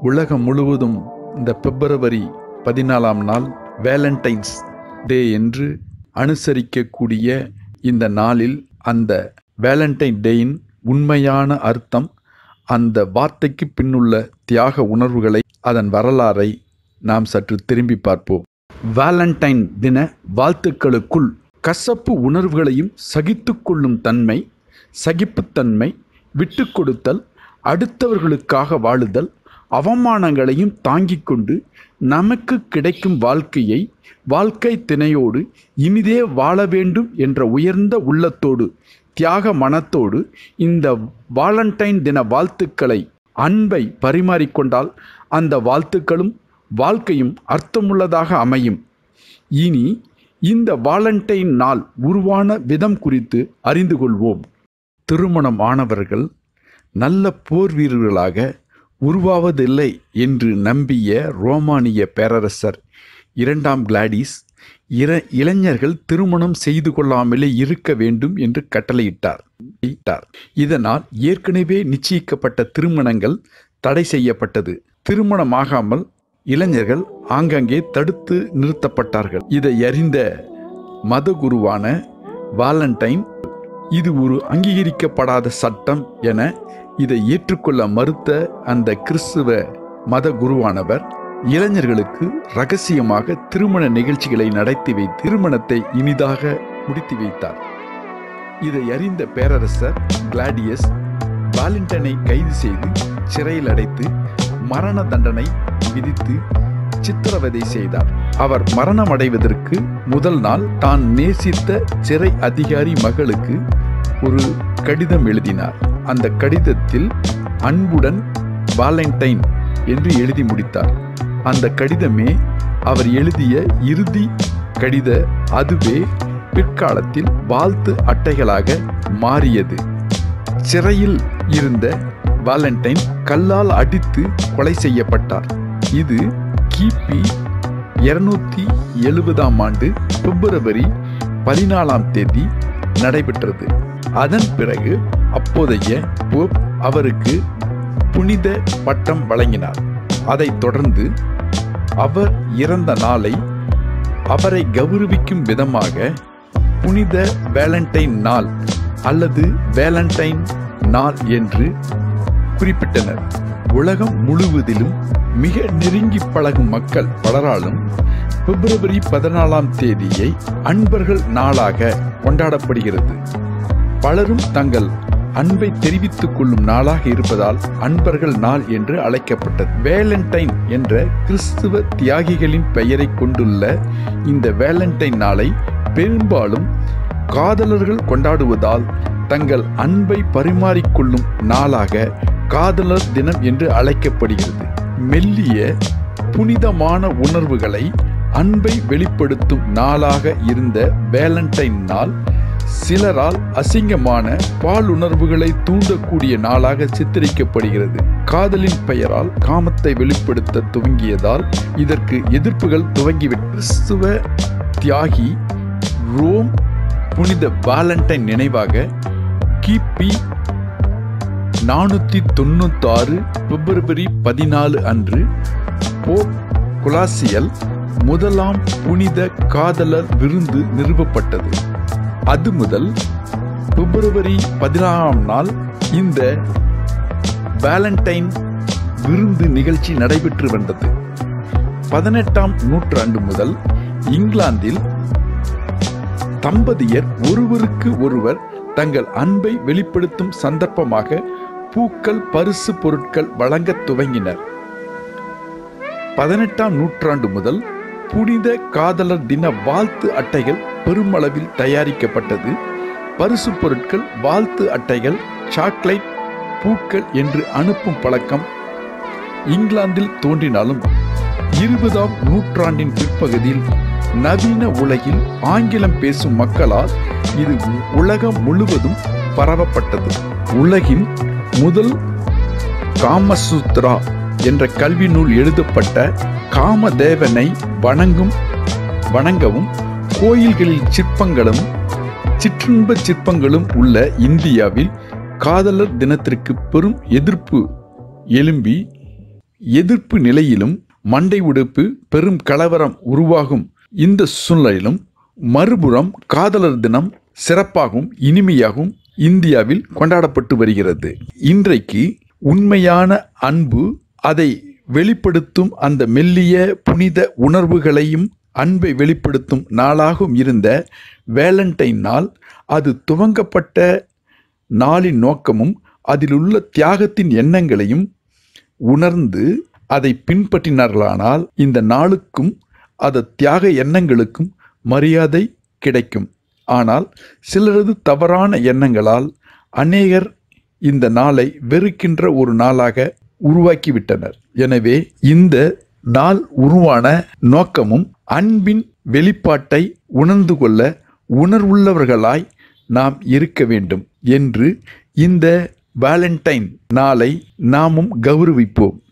உலகம் முழுவதும் இந்த பிப்ரவரி பதினாலாம் நாள் வேலண்டைன்ஸ் டே என்று அனுசரிக்கக்கூடிய இந்த நாளில் அந்த வேலண்டைன் டேயின் உண்மையான அர்த்தம் அந்த வார்த்தைக்கு பின்னுள்ள தியாக உணர்வுகளை அதன் வரலாறை நாம் சற்று திரும்பி பார்ப்போம் வேலண்டைன் தின வாழ்த்துக்களுக்குள் கசப்பு உணர்வுகளையும் சகித்துக்கொள்ளும் தன்மை சகிப்புத்தன்மை விட்டு கொடுத்தல் அடுத்தவர்களுக்காக வாழுதல் அவமானங்களையும் தாங்கிக் கொண்டு நமக்கு கிடைக்கும் வாழ்க்கையை வாழ்க்கை திணையோடு இனிதே வாழ வேண்டும் என்ற உயர்ந்த உள்ளத்தோடு தியாக மனத்தோடு இந்த வாலண்டைன் தின வாழ்த்துக்களை அன்பை பரிமாறிக்கொண்டால் அந்த வாழ்த்துக்களும் வாழ்க்கையும் அர்த்தமுள்ளதாக அமையும் இனி இந்த வாலண்டைன் நாள் உருவான விதம் குறித்து அறிந்து கொள்வோம் திருமணம் ஆனவர்கள் நல்ல போர் வீரர்களாக உருவாவதில்லை என்று நம்பிய ரோமானிய பேரரசர் இரண்டாம் கிளாடிஸ் இர இளைஞர்கள் திருமணம் செய்து கொள்ளாமலே இருக்க வேண்டும் என்று கட்டளையிட்டார் இட்டார். இதனால் ஏற்கனவே நிச்சயிக்கப்பட்ட திருமணங்கள் தடை செய்யப்பட்டது திருமணமாகாமல் இளைஞர்கள் ஆங்காங்கே தடுத்து நிறுத்தப்பட்டார்கள் இதை அறிந்த மதகுருவான வாலண்டைன் இது ஒரு அங்கீகரிக்கப்படாத சட்டம் என இதை ஏற்றுக்கொள்ள மறுத்த அந்த கிறிஸ்துவ மத குருவானவர் இளைஞர்களுக்கு ரகசியமாக திருமண நிகழ்ச்சிகளை நடத்தி வைத்து திருமணத்தை இனிதாக முடித்து வைத்தார் இதை அறிந்த பேரரசர் கிளாடியஸ் வாலண்டனை கைது செய்து சிறையில் அடைத்து மரண தண்டனை விதித்து சித்திரவதை செய்தார் அவர் மரணம் அடைவதற்கு முதல் நாள் தான் நேசித்த சிறை அதிகாரி மகளுக்கு ஒரு கடிதம் எழுதினார் அந்த கடிதத்தில் அன்புடன் வாலண்டைன் என்று எழுதி முடித்தார் அந்த கடிதமே அவர் எழுதிய இறுதி கடித அதுவே பிற்காலத்தில் வாழ்த்து அட்டைகளாக மாறியது சிறையில் இருந்த வாலண்டைன் கல்லால் அடித்து கொலை செய்யப்பட்டார் இது கிபி இருநூத்தி எழுபதாம் ஆண்டு பிப்ரவரி பதினாலாம் தேதி நடைபெற்றது அதன் பிறகு அப்போதைய போப் அவருக்கு புனித பட்டம் வழங்கினார் அதைத் தொடர்ந்து அவர் இறந்த நாளை அவரை கௌரவிக்கும் விதமாக புனித வேலண்டைன் நாள் அல்லது வேலண்டைன் நாள் என்று குறிப்பிட்டனர் உலகம் முழுவதிலும் மிக நெருங்கி பழகும் மக்கள் பலராலும் பிப்ரவரி பதினாலாம் தேதியை அன்பர்கள் நாளாக கொண்டாடப்படுகிறது பலரும் தங்கள் அன்பை தெரிவித்துக் கொள்ளும் நாளாக இருப்பதால் அன்பர்கள் நாள் என்று அழைக்கப்பட்டது வேலண்டைன் என்ற கிறிஸ்துவ தியாகிகளின் பெயரை கொண்டுள்ள இந்த வேலண்டைன் நாளை பெரும்பாலும் காதலர்கள் கொண்டாடுவதால் தங்கள் அன்பை பரிமாறிக்கொள்ளும் நாளாக காதலர் தினம் என்று அழைக்கப்படுகிறது மெல்லிய புனிதமான உணர்வுகளை அன்பை வெளிப்படுத்தும் நாளாக இருந்த வேலண்டைன் நாள் சிலரால் அசிங்கமான பாலுணர்வுகளை தூண்டக்கூடிய நாளாக சித்தரிக்கப்படுகிறது காதலின் பெயரால் காமத்தை வெளிப்படுத்த துவங்கியதால் இதற்கு எதிர்ப்புகள் துவங்கிவிட்ட கிறிஸ்துவ தியாகி ரோம் புனித வாலண்டைன் நினைவாக கிபி நானூற்றி தொண்ணூத்தாறு பிப்ரவரி பதினாலு அன்று போப் குலாசியல் முதலாம் புனித காதலர் விருந்து நிறுவப்பட்டது அது முதல் பிப்ரவரி பதினாறாம் நாள் இந்த வேலண்டைன் விருந்து நிகழ்ச்சி நடைபெற்று வந்தது பதினெட்டாம் நூற்றாண்டு முதல் இங்கிலாந்தில் தம்பதியர் ஒருவருக்கு ஒருவர் தங்கள் அன்பை வெளிப்படுத்தும் சந்தர்ப்பமாக பூக்கள் பரிசு பொருட்கள் வழங்கத் துவங்கினர் பதினெட்டாம் நூற்றாண்டு முதல் புனித காதலர் தின வாழ்த்து அட்டைகள் பெருமளவில் தயாரிக்கப்பட்டது பரிசு பொருட்கள் வாழ்த்து அட்டைகள் சாக்லேட் பூக்கள் என்று அனுப்பும் பழக்கம் இங்கிலாந்தில் தோன்றினாலும் இருபதாம் நூற்றாண்டின் பிற்பகுதியில் நவீன உலகில் ஆங்கிலம் பேசும் மக்களால் இது உலகம் முழுவதும் பரவப்பட்டது உலகின் முதல் காமசூத்ரா என்ற கல்வி நூல் எழுதப்பட்ட காமதேவனை வணங்கும் வணங்கவும் கோயில்களில் சிற்பங்களும் சிற்றின்ப சிற்பங்களும் உள்ள இந்தியாவில் காதலர் தினத்திற்கு பெரும் எதிர்ப்பு எழும்பி எதிர்ப்பு நிலையிலும் மண்டை உடுப்பு பெரும் கலவரம் உருவாகும் இந்த சூழ்நிலையிலும் மறுபுறம் காதலர் தினம் சிறப்பாகவும் இனிமையாகவும் இந்தியாவில் கொண்டாடப்பட்டு வருகிறது இன்றைக்கு உண்மையான அன்பு அதை வெளிப்படுத்தும் அந்த மெல்லிய புனித உணர்வுகளையும் அன்பை வெளிப்படுத்தும் நாளாகவும் இருந்த வேலண்டைன் நாள் அது துவங்கப்பட்ட நாளின் நோக்கமும் அதில் உள்ள தியாகத்தின் எண்ணங்களையும் உணர்ந்து அதை பின்பற்றினார்களானால் இந்த நாளுக்கும் அது தியாக எண்ணங்களுக்கும் மரியாதை கிடைக்கும் ஆனால் சிலரது தவறான எண்ணங்களால் அநேகர் இந்த நாளை வெறுக்கின்ற ஒரு நாளாக உருவாக்கிவிட்டனர் எனவே இந்த நாள் உருவான நோக்கமும் அன்பின் வெளிப்பாட்டை உணர்ந்து கொள்ள உணர்வுள்ளவர்களாய் நாம் இருக்க வேண்டும் என்று இந்த வேலண்டைன் நாளை நாமும் கௌரவிப்போம்